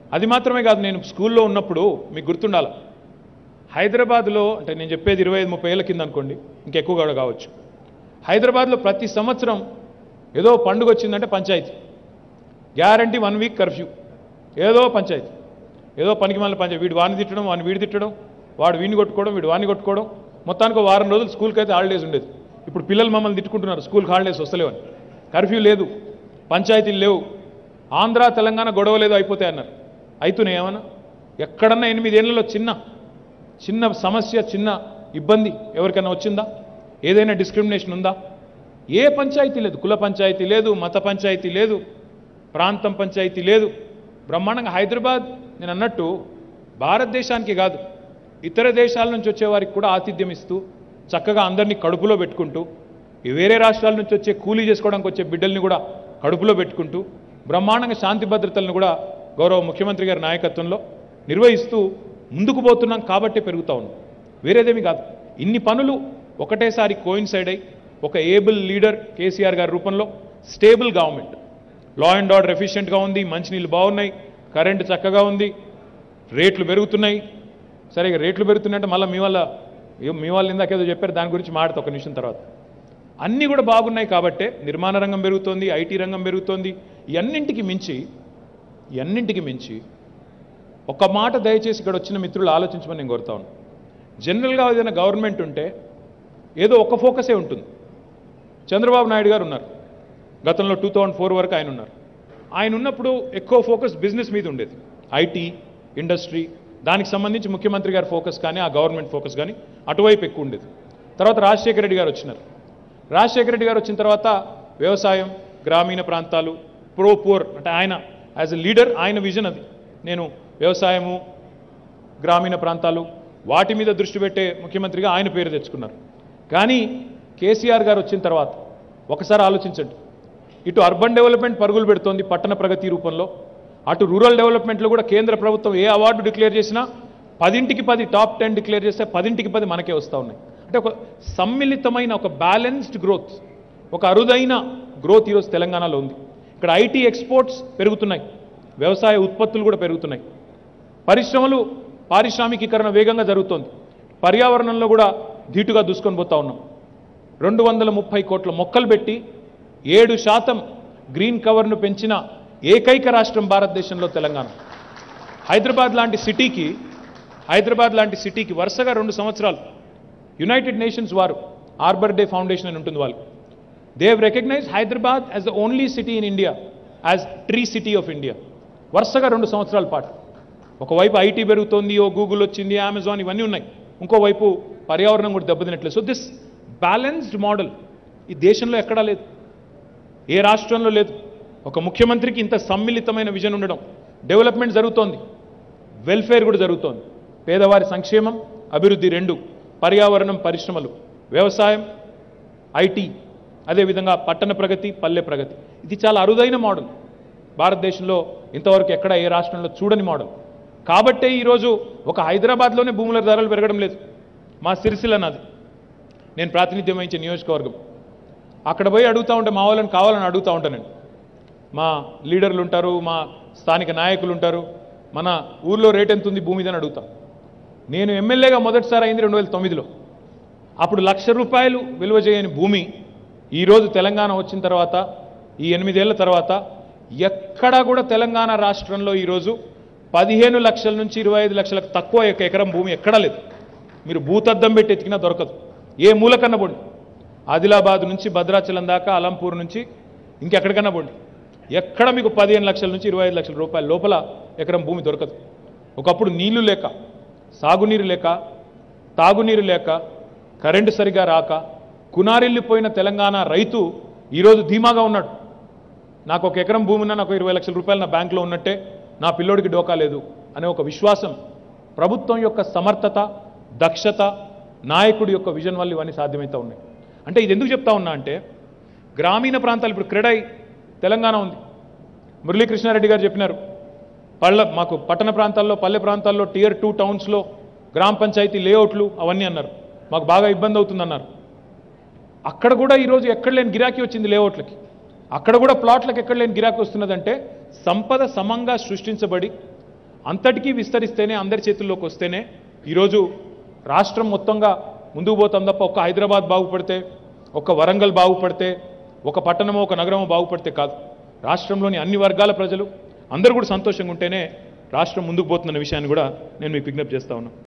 అది మాత్రమే కాదు నేను స్కూల్లో ఉన్నప్పుడు మీకు గుర్తుండాలి హైదరాబాద్లో అంటే నేను చెప్పేది ఇరవై ఐదు ముప్పై ఏళ్ళ కింద అనుకోండి ఇంకెక్కువ కూడా కావచ్చు హైదరాబాద్లో ప్రతి సంవత్సరం ఏదో పండుగ వచ్చిందంటే panchayat guarantee one week curfew ఏదో పంచాయతీ ఏదో పనికి మళ్ళీ పంచాయతీ వీడు వాడిని తిట్టడం వాడిని వీడి తిట్టడం వాడు వీడిని కొట్టుకోవడం వీడు వాడిని కొట్టుకోవడం మొత్తానికి ఒక వారం రోజులు స్కూల్కి అయితే హాలిడేస్ ఉండేది ఇప్పుడు పిల్లలు మమ్మల్ని తిట్టుకుంటున్నారు స్కూల్కి హాలిడేస్ వస్తలేవని కర్ఫ్యూ లేదు పంచాయతీలు లేవు ఆంధ్ర తెలంగాణ గొడవ లేదు అయిపోతాయి అన్నారు అవుతున్నాయి ఏమన్నా ఎక్కడన్నా ఎనిమిదేళ్లలో చిన్న చిన్న సమస్య చిన్న ఇబ్బంది ఎవరికైనా వచ్చిందా ఏదైనా డిస్క్రిమినేషన్ ఉందా ఏ పంచాయతీ లేదు కుల పంచాయతీ లేదు మత పంచాయతీ లేదు ప్రాంతం పంచాయతీ లేదు బ్రహ్మాండంగా హైదరాబాద్ నేను అన్నట్టు భారతదేశానికి కాదు ఇతర దేశాల నుంచి వచ్చే వారికి కూడా ఆతిథ్యం ఇస్తూ చక్కగా అందరినీ కడుపులో పెట్టుకుంటూ ఈ వేరే రాష్ట్రాల నుంచి వచ్చే కూలీ చేసుకోవడానికి వచ్చే బిడ్డల్ని కూడా కడుపులో పెట్టుకుంటూ బ్రహ్మాండంగా శాంతి భద్రతలను కూడా గౌరవ ముఖ్యమంత్రి గారి నాయకత్వంలో నిర్వహిస్తూ ముందుకు పోతున్నాం కాబట్టే పెరుగుతా ఉన్నాం వేరేదేమీ కాదు ఇన్ని పనులు ఒకటేసారి కోయిన్సైడ్ అయి ఒక ఏబుల్ లీడర్ కేసీఆర్ గారి రూపంలో stable government law and order ఎఫిషియెంట్గా ఉంది మంచినీళ్ళు బాగున్నాయి కరెంటు చక్కగా ఉంది రేట్లు పెరుగుతున్నాయి సరే ఇక రేట్లు పెరుగుతున్నాయంటే మళ్ళీ మీ వల్ల ఏ- మీ వాళ్ళు ఇందాకేదో చెప్పారు దాని గురించి మాడతా ఒక నిమిషం తర్వాత అన్నీ కూడా బాగున్నాయి కాబట్టే నిర్మాణ రంగం పెరుగుతోంది ఐటీ రంగం పెరుగుతోంది ఇవన్నింటికి మించి ఇవన్నింటికి మించి ఒక మాట దయచేసి ఇక్కడ వచ్చిన మిత్రులు ఆలోచించమని నేను కోరుతా ఉన్నాను జనరల్గా ఏదైనా గవర్నమెంట్ ఉంటే ఏదో ఒక ఫోకసే ఉంటుంది చంద్రబాబు నాయుడు గారు ఉన్నారు గతంలో టూ థౌజండ్ ఫోర్ వరకు ఆయన ఉన్నారు ఆయన ఉన్నప్పుడు ఎక్కువ ఫోకస్ బిజినెస్ మీద ఉండేది ఐటీ ఇండస్ట్రీ దానికి సంబంధించి ముఖ్యమంత్రి గారి ఫోకస్ కానీ ఆ గవర్నమెంట్ ఫోకస్ కానీ అటువైపు ఎక్కువ ఉండేది తర్వాత రాజశేఖర రెడ్డి గారు వచ్చినారు రాజశేఖర రెడ్డి గారు వచ్చిన తర్వాత వ్యవసాయం గ్రామీణ ప్రాంతాలు ప్రో పూర్ అంటే ఆయన యాజ్ ఎ లీడర్ ఆయన విజన్ అది నేను వ్యవసాయము గ్రామీణ ప్రాంతాలు వాటి మీద దృష్టి పెట్టే ముఖ్యమంత్రిగా ఆయన పేరు తెచ్చుకున్నారు కానీ కేసీఆర్ గారు వచ్చిన తర్వాత ఒకసారి ఆలోచించండి ఇటు అర్బన్ డెవలప్మెంట్ పరుగులు పెడుతోంది పట్టణ ప్రగతి రూపంలో అటు రూరల్ డెవలప్మెంట్లో కూడా కేంద్ర ప్రభుత్వం ఏ అవార్డు డిక్లేర్ చేసినా పదింటికి పది టాప్ టెన్ డిక్లేర్ చేస్తే పదింటికి పది మనకే వస్తూ ఉన్నాయి అంటే ఒక సమ్మిళితమైన ఒక బ్యాలెన్స్డ్ గ్రోత్ ఒక అరుదైన గ్రోత్ ఈరోజు తెలంగాణలో ఉంది ఇక్కడ ఐటీ ఎక్స్పోర్ట్స్ పెరుగుతున్నాయి వ్యవసాయ ఉత్పత్తులు కూడా పెరుగుతున్నాయి పరిశ్రమలు పారిశ్రామికీకరణ వేగంగా జరుగుతోంది పర్యావరణంలో కూడా ధీటుగా దూసుకొని పోతా ఉన్నాం రెండు వందల ముప్పై కోట్ల మొక్కలు పెట్టి ఏడు శాతం గ్రీన్ కవర్ను పెంచిన ఏకైక రాష్ట్రం భారతదేశంలో తెలంగాణ హైదరాబాద్ లాంటి సిటీకి హైదరాబాద్ లాంటి సిటీకి వరుసగా రెండు సంవత్సరాలు యునైటెడ్ నేషన్స్ వారు ఆర్బర్ డే ఫౌండేషన్ అని ఉంటుంది వాళ్ళు they have recognise Hyderabad as the only city in India as tree city of India వరుసగా రెండు సంవత్సరాల పాటు ఒకవైపు ఐటీ పెరుగుతోంది ఓ గూగుల్ వచ్చింది అమెజాన్ ఇవన్నీ ఉన్నాయి ఇంకోవైపు పర్యావరణం కూడా దెబ్బతినట్లేదు సో దిస్ బ్యాలెన్స్డ్ మోడల్ ఈ దేశంలో ఎక్కడా లేదు ఏ రాష్ట్రంలో లేదు ఒక ముఖ్యమంత్రికి ఇంత సమ్మిళితమైన విజన్ ఉండడం డెవలప్మెంట్ జరుగుతోంది వెల్ఫేర్ కూడా జరుగుతోంది పేదవారి సంక్షేమం అభివృద్ధి రెండు పర్యావరణం పరిశ్రమలు వ్యవసాయం ఐటీ అదేవిధంగా పట్టణ ప్రగతి పల్లె ప్రగతి ఇది చాలా అరుదైన మోడల్ భారతదేశంలో ఇంతవరకు ఎక్కడ ఏ రాష్ట్రంలో చూడని మోడల్ కాబట్టే ఈరోజు ఒక హైదరాబాద్లోనే భూముల ధరలు పెరగడం లేదు మా సిరిసిల్ల నాది నేను ప్రాతినిధ్యం వహించే నియోజకవర్గం అక్కడ పోయి అడుగుతూ ఉంటే మా వాళ్ళని కావాలని అడుగుతూ ఉంటానండి మా లీడర్లు ఉంటారు మా స్థానిక నాయకులు ఉంటారు మన ఊర్లో రేట్ ఎంత ఉంది భూమి అని అడుగుతా నేను ఎమ్మెల్యేగా మొదటిసారి అయింది రెండు వేల తొమ్మిదిలో అప్పుడు లక్ష రూపాయలు విలువ చేయని భూమి ఈరోజు తెలంగాణ వచ్చిన తర్వాత ఈ ఎనిమిదేళ్ల తర్వాత ఎక్కడా కూడా తెలంగాణ రాష్ట్రంలో ఈరోజు పదిహేను లక్షల నుంచి ఇరవై ఐదు లక్షలకు తక్కువ ఒక ఎకరం భూమి ఎక్కడా లేదు మీరు భూతద్దం పెట్టి ఎతికినా దొరకదు ఏ మూలకన్నా పోండి ఆదిలాబాద్ నుంచి భద్రాచలం దాకా అలంపూర్ నుంచి ఇంకెక్కడికన్నా పోండి ఎక్కడ మీకు పదిహేను లక్షల నుంచి ఇరవై ఐదు లక్షల రూపాయల లోపల ఎకరం భూమి దొరకదు ఒకప్పుడు నీళ్లు లేక సాగునీరు లేక తాగునీరు లేక కరెంటు సరిగా రాక కునారిల్లిపోయిన తెలంగాణ రైతు ఈరోజు ధీమాగా ఉన్నాడు నాకు ఒక ఎకరం భూమి ఉన్నా నాకు ఇరవై లక్షల రూపాయలు నా బ్యాంకులో ఉన్నట్టే నా పిల్లోడికి డోకా లేదు అనే ఒక విశ్వాసం ప్రభుత్వం యొక్క సమర్థత దక్షత నాయకుడి యొక్క విజన్ వల్ల ఇవన్నీ సాధ్యమవుతా ఉన్నాయి అంటే ఇది ఎందుకు చెప్తా ఉన్నా అంటే గ్రామీణ ప్రాంతాలు ఇప్పుడు క్రెడై తెలంగాణ ఉంది మురళీకృష్ణారెడ్డి గారు చెప్పినారు పళ్ళ మాకు పట్టణ ప్రాంతాల్లో పల్లె ప్రాంతాల్లో టియర్ టూ టౌన్స్లో గ్రామ పంచాయతీ లేఅవుట్లు అవన్నీ అన్నారు మాకు బాగా ఇబ్బంది అవుతుందన్నారు అక్కడ కూడా ఈరోజు ఎక్కడ లేని గిరాకీ వచ్చింది లేఅవుట్లకి అక్కడ కూడా ప్లాట్లకు ఎక్కడ లేని గిరాకీ వస్తున్నదంటే సంపద సమంగా సృష్టించబడి అంతటికీ విస్తరిస్తేనే అందరి చేతుల్లోకి వస్తేనే ఈరోజు రాష్ట్రం మొత్తంగా ముందుకు పోతాం తప్ప ఒక్క హైదరాబాద్ బాగుపడితే ఒక్క వరంగల్ బాగుపడితే ఒక పట్టణమో ఒక నగరమో బాగుపడితే కాదు రాష్ట్రంలోని అన్ని వర్గాల ప్రజలు అందరూ కూడా సంతోషంగా ఉంటేనే రాష్ట్రం ముందుకు పోతున్న విషయాన్ని కూడా నేను మీకు విజ్ఞప్తి చేస్తా ఉన్నాను